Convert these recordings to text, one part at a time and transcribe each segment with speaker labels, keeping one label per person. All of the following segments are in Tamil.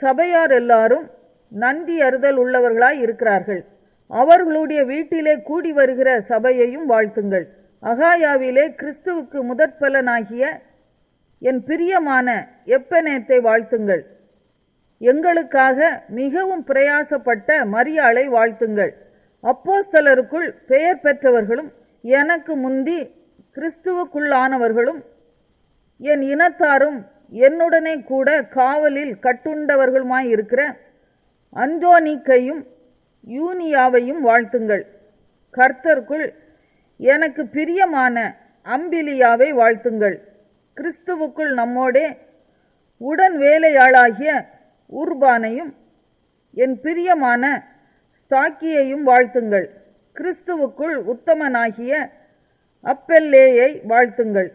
Speaker 1: சபையார் எல்லாரும் நன்றி அறிதல் உள்ளவர்களாய் இருக்கிறார்கள் அவர்களுடைய வீட்டிலே கூடி வருகிற சபையையும் வாழ்த்துங்கள் அகாயாவிலே கிறிஸ்துவுக்கு முதற்பலனாகிய என் பிரியமான எப்பனேத்தை வாழ்த்துங்கள் எங்களுக்காக மிகவும் பிரயாசப்பட்ட மரியாளை வாழ்த்துங்கள் அப்போஸ்தலருக்குள் பெயர் பெற்றவர்களும் எனக்கு முந்தி கிறிஸ்துவுக்குள்ளானவர்களும் என் இனத்தாரும் என்னுடனே கூட காவலில் கட்டுண்டவர்களுமாய் இருக்கிற அந்தோனிக்கையும் யூனியாவையும் வாழ்த்துங்கள் கர்த்தருக்குள் எனக்கு பிரியமான அம்பிலியாவை வாழ்த்துங்கள் கிறிஸ்துவுக்குள் நம்மோடே உடன் வேலையாளாகிய உர்பானையும் என் பிரியமான ஸ்தாக்கியையும் வாழ்த்துங்கள் கிறிஸ்துவுக்குள் உத்தமனாகிய அப்பெல்லேயை வாழ்த்துங்கள்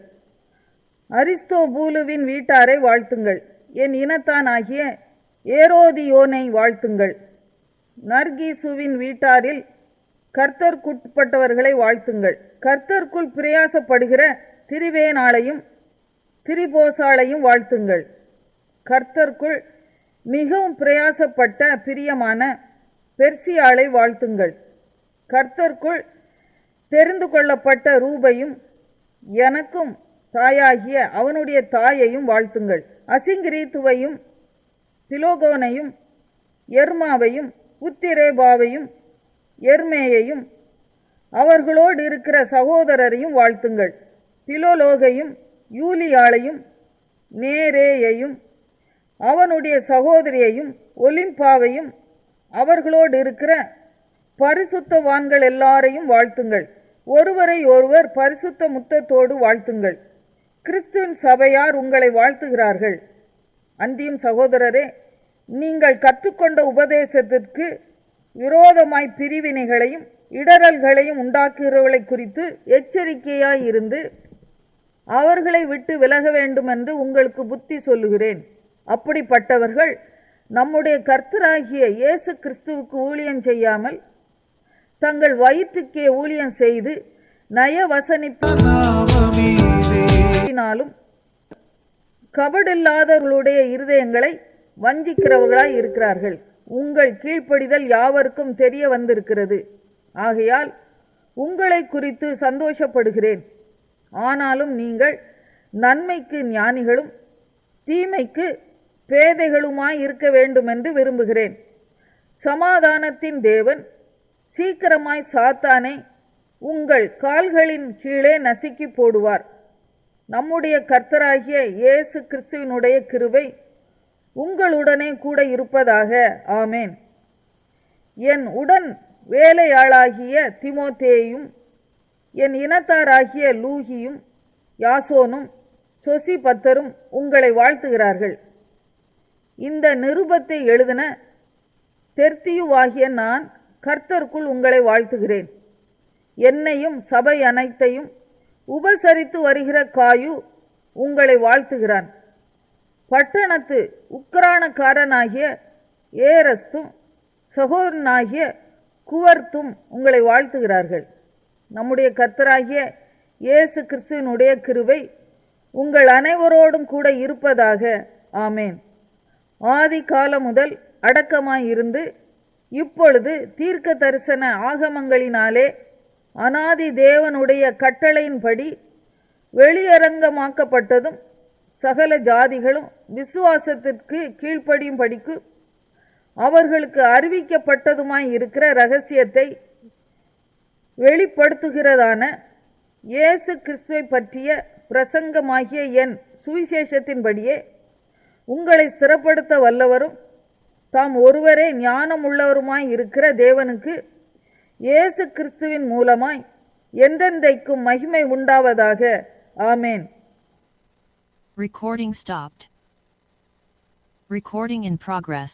Speaker 1: அரிஸ்தோபூலுவின் வீட்டாரை வாழ்த்துங்கள் என் இனத்தானாகிய ஏரோதியோனை வாழ்த்துங்கள் நர்கீசுவின் வீட்டாரில் கர்த்தர்க்குட்பட்டவர்களை வாழ்த்துங்கள் கர்த்தர்க்குள் பிரயாசப்படுகிற திரிவேனாளையும் திரிபோசாளையும் வாழ்த்துங்கள் கர்த்தர்க்குள் மிகவும் பிரயாசப்பட்ட பிரியமான பெர்சியாளை வாழ்த்துங்கள் கர்த்தர்க்குள் தெரிந்து கொள்ளப்பட்ட ரூபையும் எனக்கும் தாயாகிய அவனுடைய தாயையும் வாழ்த்துங்கள் அசிங்கிரீத்துவையும் பிலோகோனையும் எர்மாவையும் உத்திரேபாவையும் எர்மேயையும் அவர்களோடு இருக்கிற சகோதரரையும் வாழ்த்துங்கள் பிலோலோகையும் யூலியாளையும் நேரேயையும் அவனுடைய சகோதரியையும் ஒலிம்பாவையும் அவர்களோடு இருக்கிற பரிசுத்தவான்கள் எல்லாரையும் வாழ்த்துங்கள் ஒருவரை ஒருவர் பரிசுத்த முத்தத்தோடு வாழ்த்துங்கள் கிறிஸ்துவின் சபையார் உங்களை வாழ்த்துகிறார்கள் அந்தியும் சகோதரரே நீங்கள் கற்றுக்கொண்ட உபதேசத்திற்கு விரோதமாய் பிரிவினைகளையும் இடரல்களையும் உண்டாக்குகிறவர்களை குறித்து எச்சரிக்கையாய் இருந்து அவர்களை விட்டு விலக வேண்டும் என்று உங்களுக்கு புத்தி சொல்லுகிறேன் அப்படிப்பட்டவர்கள் நம்முடைய கர்த்தராகிய இயேசு கிறிஸ்துவுக்கு ஊழியம் செய்யாமல் தங்கள் வயிற்றுக்கே ஊழியம் செய்து நயவசனிப்பினாலும் கபடில்லாதவர்களுடைய இருதயங்களை வஞ்சிக்கிறவர்களாய் இருக்கிறார்கள் உங்கள் கீழ்ப்படிதல் யாவருக்கும் தெரிய வந்திருக்கிறது ஆகையால் உங்களை குறித்து சந்தோஷப்படுகிறேன் ஆனாலும் நீங்கள் நன்மைக்கு ஞானிகளும் தீமைக்கு பேதைகளுமாய் இருக்க வேண்டும் என்று விரும்புகிறேன் சமாதானத்தின் தேவன் சீக்கிரமாய் சாத்தானை உங்கள் கால்களின் கீழே நசுக்கி போடுவார் நம்முடைய கர்த்தராகிய இயேசு கிறிஸ்துவினுடைய கிருபை உங்களுடனே கூட இருப்பதாக ஆமேன் என் உடன் வேலையாளாகிய திமோத்தேயும் என் இனத்தாராகிய லூகியும் யாசோனும் சொசி பத்தரும் உங்களை வாழ்த்துகிறார்கள் இந்த நிருபத்தை எழுதின தெர்த்தியுவாகிய நான் கர்த்தருக்குள் உங்களை வாழ்த்துகிறேன் என்னையும் சபை அனைத்தையும் உபசரித்து வருகிற காயு உங்களை வாழ்த்துகிறான் பட்டணத்து உக்ரானக்காரனாகிய ஏரஸ்தும் சகோதரனாகிய குவர்த்தும் உங்களை வாழ்த்துகிறார்கள் நம்முடைய கர்த்தராகிய இயேசு கிறிஸ்துவினுடைய கிருபை உங்கள் அனைவரோடும் கூட இருப்பதாக ஆமேன் ஆதி காலம் முதல் அடக்கமாயிருந்து இப்பொழுது தீர்க்க தரிசன ஆகமங்களினாலே அனாதி தேவனுடைய கட்டளையின்படி வெளியரங்கமாக்கப்பட்டதும் சகல ஜாதிகளும் விசுவாசத்திற்கு கீழ்ப்படியும் படிக்கு அவர்களுக்கு அறிவிக்கப்பட்டதுமாய் இருக்கிற ரகசியத்தை வெளிப்படுத்துகிறதான இயேசு கிறிஸ்துவை பற்றிய பிரசங்கமாகிய என் சுவிசேஷத்தின்படியே உங்களை ஸ்திரப்படுத்த வல்லவரும் தாம் ஒருவரே ஞானம் உள்ளவருமாய் இருக்கிற தேவனுக்கு இயேசு கிறிஸ்துவின் மூலமாய் என்றென்றைக்கும் மகிமை உண்டாவதாக ஆமேன்
Speaker 2: Recording stopped. Recording in progress.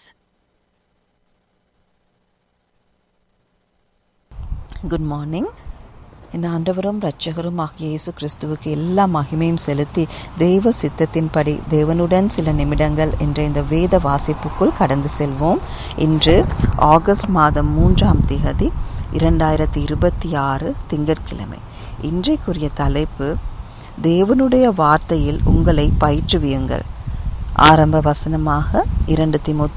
Speaker 3: Good morning என் ஆண்டவரும் இரட்சகரும் ஆகிய இயேசு கிறிஸ்துவுக்கு எல்லா மகிமையும் செலுத்தி தெய்வ சித்தத்தின்படி தேவனுடன் சில நிமிடங்கள் என்ற இந்த வேத வாசிப்புக்குள் கடந்து செல்வோம் இன்று ஆகஸ்ட் மாதம் மூன்றாம் திகதி இரண்டாயிரத்தி இருபத்தி ஆறு திங்கட்கிழமை இன்றைக்குரிய தலைப்பு தேவனுடைய வார்த்தையில் உங்களை பயிற்றுவியுங்கள் ஆரம்ப வசனமாக இரண்டு திமுத்தி